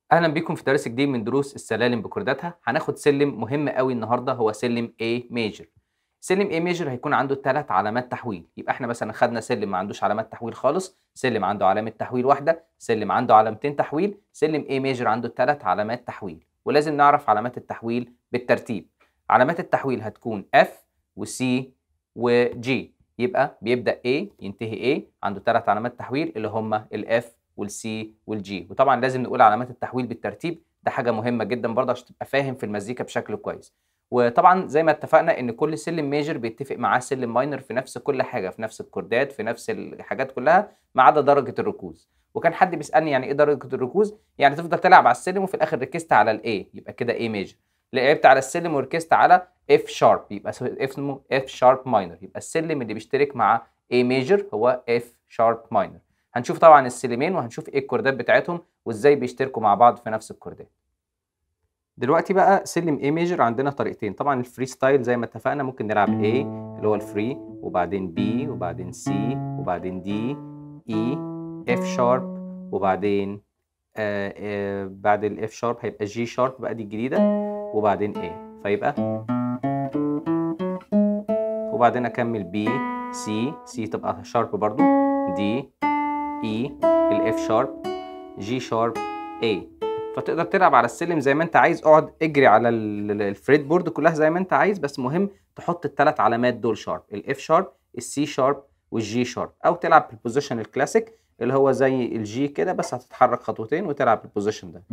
اهلا بيكم في درس جديد من دروس السلالم بكورداتها هناخد سلم مهم قوي النهارده هو سلم A major سلم A major هيكون عنده ثلاث علامات تحويل يبقى احنا مثلا خدنا سلم ما عندوش علامات تحويل خالص سلم عنده علامه تحويل واحده سلم عنده علامتين تحويل سلم A major عنده ثلاث علامات تحويل ولازم نعرف علامات التحويل بالترتيب علامات التحويل هتكون F و C و G يبقى بيبدا A ينتهي A عنده ثلاث علامات تحويل اللي هم ال F والسي والجي وطبعا لازم نقول علامات التحويل بالترتيب ده حاجه مهمه جدا برضه عشان تبقى فاهم في المزيكا بشكل كويس وطبعا زي ما اتفقنا ان كل سلم ميجر بيتفق معاه سلم ماينر في نفس كل حاجه في نفس الكوردات في نفس الحاجات كلها ما عدا درجه الركوز وكان حد بيسالني يعني ايه درجه الركوز يعني تفضل تلعب على السلم وفي الاخر ركزت على الاي يبقى كده اي ميجر لعبت على السلم وركزت على اف شارب يبقى اسمه اف شارب ماينر يبقى السلم اللي بيشترك مع اي ميجر هو اف شارب ماينر هنشوف طبعا السلمين وهنشوف ايه الكوردات بتاعتهم وازاي بيشتركوا مع بعض في نفس الكوردات دلوقتي بقى سلم A ميجر عندنا طريقتين طبعا الفري ستايل زي ما اتفقنا ممكن نلعب A اللي هو الفري وبعدين B وبعدين C وبعدين D E F شارب وبعدين آآ آآ بعد الاف شارب هيبقى G شارب بقى دي الجديدة وبعدين A فيبقى وبعدين اكمل B C C تبقى شارب برضو D E الاف شارب جي شارب A فتقدر تلعب على السلم زي ما انت عايز اقعد اجري على الفريد بورد كلها زي ما انت عايز بس مهم تحط الثلاث علامات دول شارب الاف شارب السي شارب والجي شارب او تلعب بالبوزيشن الكلاسيك اللي هو زي الجي كده بس هتتحرك خطوتين وتلعب بالبوزيشن ده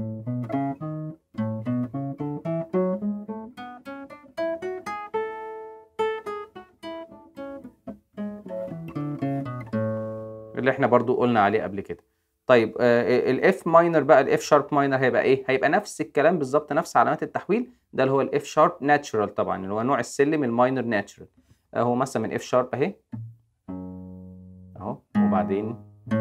اللي احنا برضو قلنا عليه قبل كده طيب آه الاف ماينر بقى الاف شارب ماينر هيبقى ايه هيبقى نفس الكلام بالظبط نفس علامات التحويل ده اللي هو الاف شارب ناتشرال طبعا اللي هو نوع السلم الماينر ناتشرال اهو مثلا من اف شارب اهي اهو وبعدين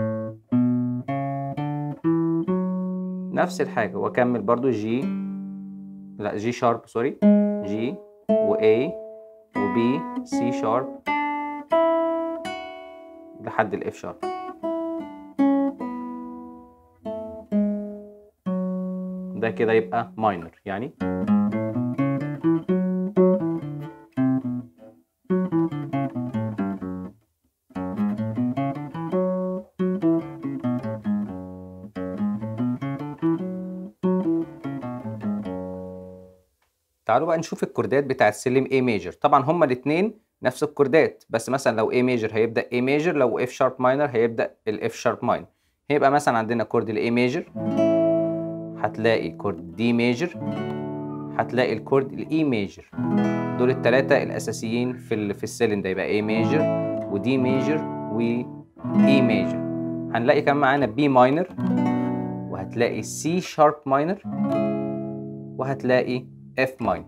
نفس الحاجه واكمل برضو جي لا جي شارب سوري جي واي وبي سي شارب لحد الاف شارب ده كده يبقى ماينر يعني تعالوا بقى نشوف الكوردات بتاع السلم A ميجر طبعا هما الاثنين نفس الكوردات بس مثلا لو A ميجر هيبدا A ميجر لو F شارب ماينر هيبدا ال F شارب ماينر هيبقى مثلا عندنا كورد ال A ميجر هتلاقي كورد D ميجر هتلاقي الكورد ال E ميجر دول الثلاثة الأساسيين في ال في السلم ده يبقى A ميجر و D ميجر و E ميجر هنلاقي كمان معانا B ماينر وهتلاقي C شارب ماينر وهتلاقي F ماينر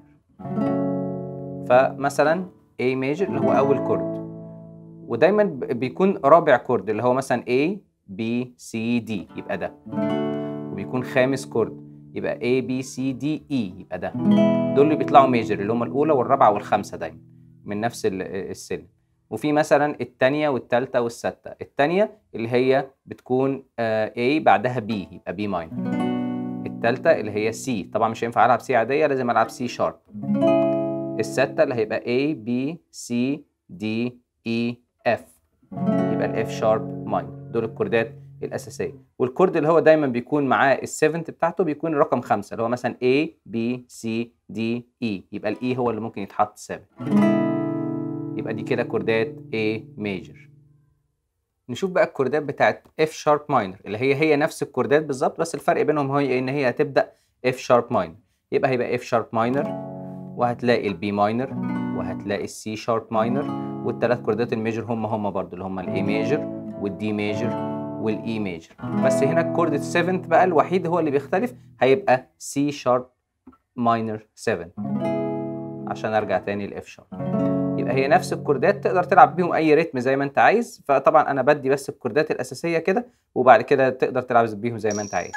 فمثلا A ميجر اللي هو أول كورد ودايما بيكون رابع كورد اللي هو مثلا A B C D يبقى ده وبيكون خامس كورد يبقى A B C D E يبقى ده دول اللي بيطلعوا ميجر اللي هم الأولى والرابعة والخامسة دايما من نفس السلم وفي مثلا التانية والتالتة والستة التانية اللي هي بتكون A بعدها B يبقى B ماينر التالتة اللي هي C طبعا مش هينفع ألعب C عادية لازم ألعب C شارب الستة اللي هيبقى A B C D E F يبقى الاف شارب ماينر دول الكوردات الأساسية والكورد اللي هو دايما بيكون معاه السيفنت بتاعته بيكون الرقم خمسة اللي هو مثلا A B C D E يبقى الإي هو اللي ممكن يتحط 7 يبقى دي كده كوردات A ميجر نشوف بقى الكوردات بتاعت F شارب ماينر اللي هي هي نفس الكوردات بالظبط بس الفرق بينهم هو ان هي هتبدأ F شارب ماينر يبقى هيبقى F شارب ماينر وهتلاقي البي ماينر وهتلاقي السي شارب ماينر والثلاث كوردات الميجر هم هم برضو اللي هم الاي ميجر والدي ميجر والاي ميجر بس هنا الكورد 7 بقى الوحيد هو اللي بيختلف هيبقى سي شارب ماينر 7 عشان ارجع تاني لاف شارب يبقى هي نفس الكوردات تقدر تلعب بيهم اي ريتم زي ما انت عايز فطبعا انا بدي بس الكوردات الاساسيه كده وبعد كده تقدر تلعب بيهم زي ما انت عايز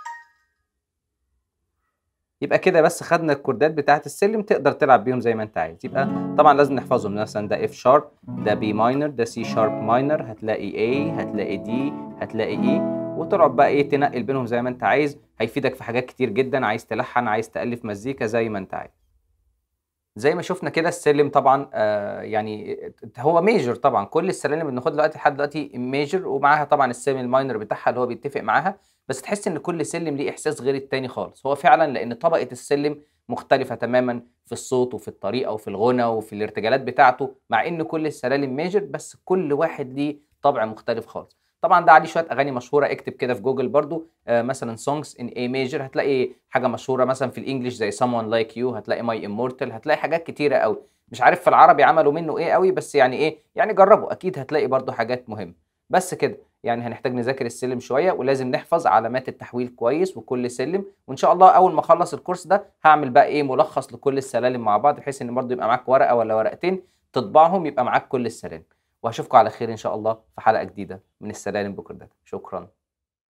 يبقى كده بس خدنا الكوردات بتاعه السلم تقدر تلعب بيهم زي ما انت عايز يبقى طبعا لازم نحفظهم مثلا ده اف شارب ده بي ماينر ده سي شارب ماينر هتلاقي A هتلاقي D هتلاقي E وتقعد بقى ايه تنقل بينهم زي ما انت عايز هيفيدك في حاجات كتير جدا عايز تلحن عايز تالف مزيكا زي ما انت عايز زي ما شفنا كده السلم طبعا آه يعني هو ميجر طبعا كل السلالم اللي بناخدها دلوقتي لحد دلوقتي ميجر ومعاها طبعا السلم الماينر بتاعها اللي هو بيتفق معاها بس تحس ان كل سلم ليه احساس غير التاني خالص هو فعلا لان طبقه السلم مختلفه تماما في الصوت وفي الطريقه وفي الغنى وفي الارتجالات بتاعته مع ان كل السلالم ميجر بس كل واحد ليه طبع مختلف خالص طبعا ده عليه شويه اغاني مشهوره اكتب كده في جوجل برضو آه مثلا سونجز ان اي ميجر هتلاقي حاجه مشهوره مثلا في الانجليش زي someone like you هتلاقي ماي immortal هتلاقي حاجات كتيره قوي مش عارف في العربي عملوا منه ايه قوي بس يعني ايه يعني جربوا اكيد هتلاقي برضو حاجات مهمه بس كده يعني هنحتاج نذاكر السلم شويه ولازم نحفظ علامات التحويل كويس وكل سلم وان شاء الله اول ما اخلص الكورس ده هعمل بقى ايه ملخص لكل السلالم مع بعض بحيث ان برضو يبقى معاك ورقه ولا ورقتين تطبعهم يبقى معاك كل السلالم وهشوفكم على خير ان شاء الله في حلقه جديده من السلالم بكره شكرا